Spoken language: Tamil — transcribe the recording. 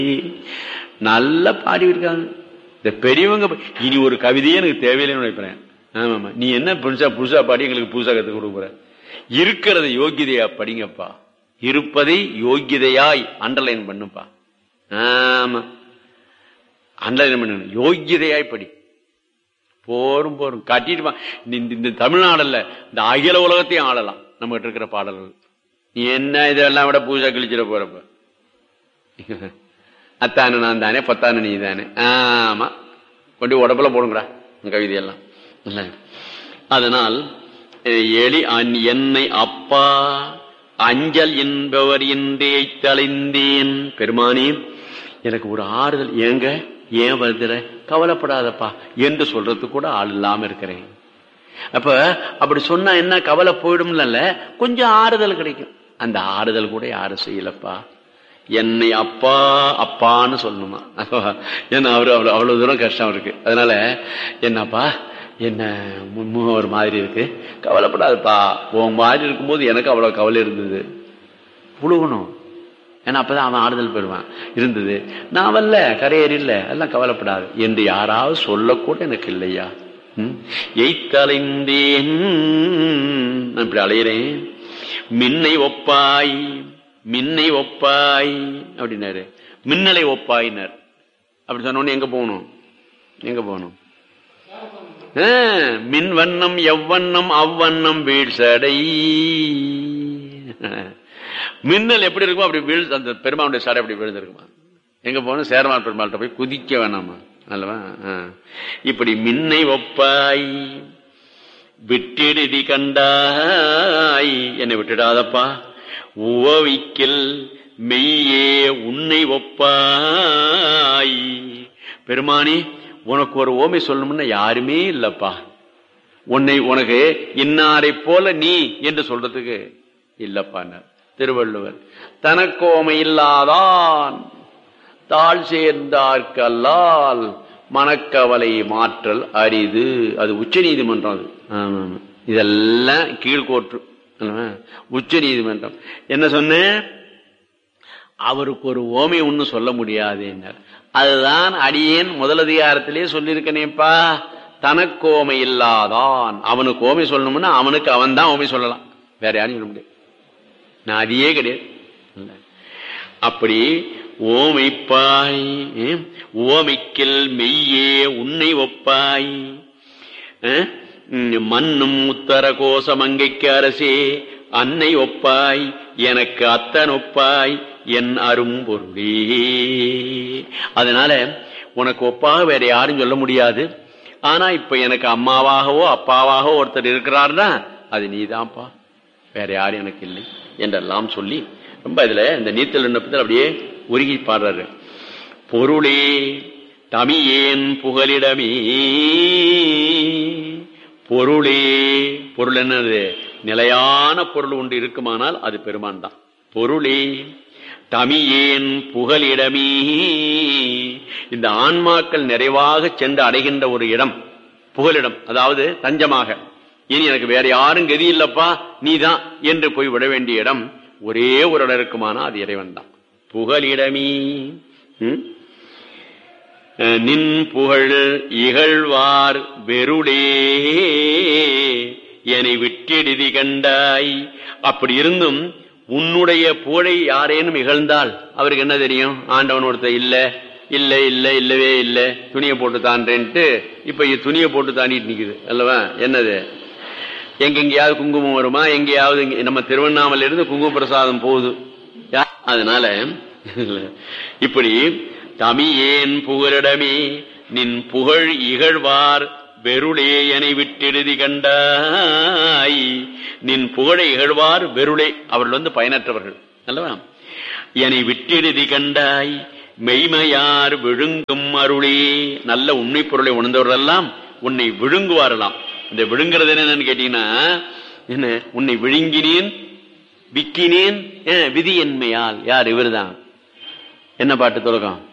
நல்லா பாடி இருக்காங்க இந்த பெரியவங்க ப- இனி ஒரு கவிதையே எனக்கு தேவையில்லைன்னு நினைக்கிறேன் ஆமாமா நீ என்ன புதுசா புதுசா பாடி எங்களுக்கு புதுசா கத்து கொடுக்குற இருக்கிறத யோகிதையா படிங்கப்பா இருப்பதை யோகிதையாய் அண்டர்லைன் பண்ணுப்பா ஆமா அண்டர்லைன் பண்ணு யோகிதையாய் படி போரும் போரும் காட்டிட்டு இந்த இந்த தமிழ்நாடுல இந்த அகில உலகத்தையும் ஆளலாம் நம்ம கிட்ட இருக்கிற பாடல்கள் நீ என்ன இதெல்லாம் விட பூஜா கழிச்சிட போறப்ப அத்தானு நான் தானே பத்தானு நீ தானே ஆமா கொண்டு உடம்புல போடுங்கடா இந்த கவிதையெல்லாம் இல்ல அதனால் அஹ், எலி அன் என்னை அப்பா அஞ்சல் என்பவர் இன்றே தலைந்தேன் பெருமானே எனக்கு ஒரு ஆறுதல் ஏங்க ஏன் வருதுற கவலைப்படாதப்பா என்று சொல்றதுக்கு கூட ஆள் இல்லாம இருக்கிறேன் அப்ப அப்படி சொன்னா என்ன கவலை போயிடும்ல கொஞ்சம் ஆறுதல் கிடைக்கும் அந்த ஆறுதல் கூட யாரும் செய்யலப்பா என்னை அப்பா அப்பான்னு சொல்லணுமா ஏன்னா அவரு அவ்வளவு அவ்வளவு தூரம் கஷ்டம் இருக்கு அதனால என்னப்பா என்ன முன்முக ஒரு மாதிரி இருக்கு கவலைப்படாதுப்பா உன் மாதிரி இருக்கும்போது எனக்கு அவ்வளவு கவலை இருந்தது புழுகணும் ஏன்னா அப்பதான் அவன் ஆறுதல் பெறுவான் இருந்தது நான் வரல கரையேறி இல்ல எல்லாம் கவலைப்படாது என்று யாராவது சொல்லக்கூட எனக்கு இல்லையா ம்? எய்த்தலைந்தேன் நான் இப்படி அலையிறேன் மின்னை ஒப்பாய் மின்னை ஒப்பாய் அப்படின்னாரு மின்னலை ஒப்பாயினார் அப்படி சொன்ன உடனே எங்க போகணும் எங்க போகணும் ஆ, மின் வண்ணம் எவ்வண்ணம் அவ்வண்ணம் வீழ்சடை மின்னல் எப்படி இருக்குமோ அப்படி வீழ் அந்த பெருமானுடைய சடை அப்படி விழுந்திருக்குமா எங்க போகணும் சேரமான் பெருமாள்கிட்ட போய் குதிக்க வேணாமா அல்லவா ஆ. இப்படி மின்னை ஒப்பாய் விட்டிடுதி கண்டாய் என்னை விட்டுடாதப்பா உவவிக்கில் மெய்யே உன்னை ஒப்பாய் பெருமானி உனக்கு ஒரு ஓமை சொல்லணும்னா யாருமே இல்லப்பா உன்னை உனக்கு இன்னாரை போல நீ என்று சொல்றதுக்கு இல்லப்பான்னார் திருவள்ளுவர் தனக்கோமை இல்லாதான் தாழ் சேர்ந்தார்க்கல்லால் மனக்கவலை மாற்றல் அரிது அது உச்ச நீதிமன்றம் அது ஆமா, ஆமா. இதெல்லாம் கீழ்கோற்று உச்ச நீதிமன்றம் என்ன சொன்ன அவருக்கு ஒரு ஓமை ஒன்னும் சொல்ல முடியாது அதுதான் அடியேன் முதல் அதிகாரத்திலே சொல்லியிருக்கனேப்பா தனக்கு ஓமை இல்லாதான் அவனுக்கு ஓமை சொல்லணும்னா அவனுக்கு அவன் தான் ஓமை சொல்லலாம் வேற யாரும் சொல்ல முடியாது நான் அதையே கிடையாது இல்ல. அப்படி ஓமைப்பாய் ஏம், ஓமைக்கில் மெய்யே உன்னை ஒப்பாய் அஹ், ம், மண்ணும் உத்தர கோச மங்கைக்கு அரசே அன்னை ஒப்பாய் எனக்கு அத்தன் ஒப்பாய் என் அரும்பொருளே அதனால உனக்கு ஒப்பாக வேற யாரும் சொல்ல முடியாது ஆனா இப்ப எனக்கு அம்மாவாகவோ அப்பாவாகவோ ஒருத்தர் இருக்கிறார்னா அது நீதான்ப்பா வேற யாரும் எனக்கு இல்லை என்றெல்லாம் சொல்லி ரொம்ப இதுல இந்த நீத்தல் விண்ணப்பத்தில் அப்படியே உருகி பாடுறாரு பொருளே தமியேன் புகலிடமே பொருளே பொருள் என்னது நிலையான பொருள் ஒன்று இருக்குமானால் அது பெருமான் தான் பொருளே தமியேன் புகலிடமே இந்த ஆன்மாக்கள் நிறைவாக சென்று அடைகின்ற ஒரு இடம் புகலிடம் அதாவது தஞ்சமாக இனி எனக்கு வேற யாரும் கதி இல்லப்பா நீதான் என்று போய் விட வேண்டிய இடம் ஒரே ஒரு இடம் இருக்குமானா அது இறைவன் தான் புகலிடமே ம்? அஹ் நின் புகழ் இகழ்வார் வெருளே என்னை விட்டெடுதி கண்டாய் அப்படி இருந்தும் உன்னுடைய புகழை யாரேனும் இகழ்ந்தால் அவருக்கு என்ன தெரியும் ஆண்டவன் ஒருத்தர் இல்ல இல்ல இல்ல இல்லவே இல்ல துணியை போட்டு தான்றேன்ட்டு இப்ப இது துணியை போட்டு தாண்டிட்டு நிக்குது அல்லவா என்னது எங்கெங்கேயாவது குங்குமம் வருமா எங்கேயாவது இங்க- நம்ம திருவண்ணாமலை இருந்து குங்கும பிரசாதம் போகுது யா- அதனால இப்படி தமியேன் புகழிடமே நின் புகழ் இகழ்வார் வெருளே என விட்டெழுதி கண்டாய் நின் புகழை இகழ்வார் வெருளே அவர்கள் வந்து பயனற்றவர்கள் அல்லவா என்னை விட்டெழுதி கண்டாய் மெய்மையார் விழுங்கும் அருளே நல்ல உண்மை பொருளை உணர்ந்தவர்களெல்லாம் உன்னை விழுங்குவாரலாம் இந்த விழுங்குறது என்னன்னு கேட்டீங்கன்னா என்ன உன்னை விழுங்கினேன் விக்கினேன் அஹ், விதி என்மையால் யார் இவர்தான் என்ன பாட்டு தொடக்கம்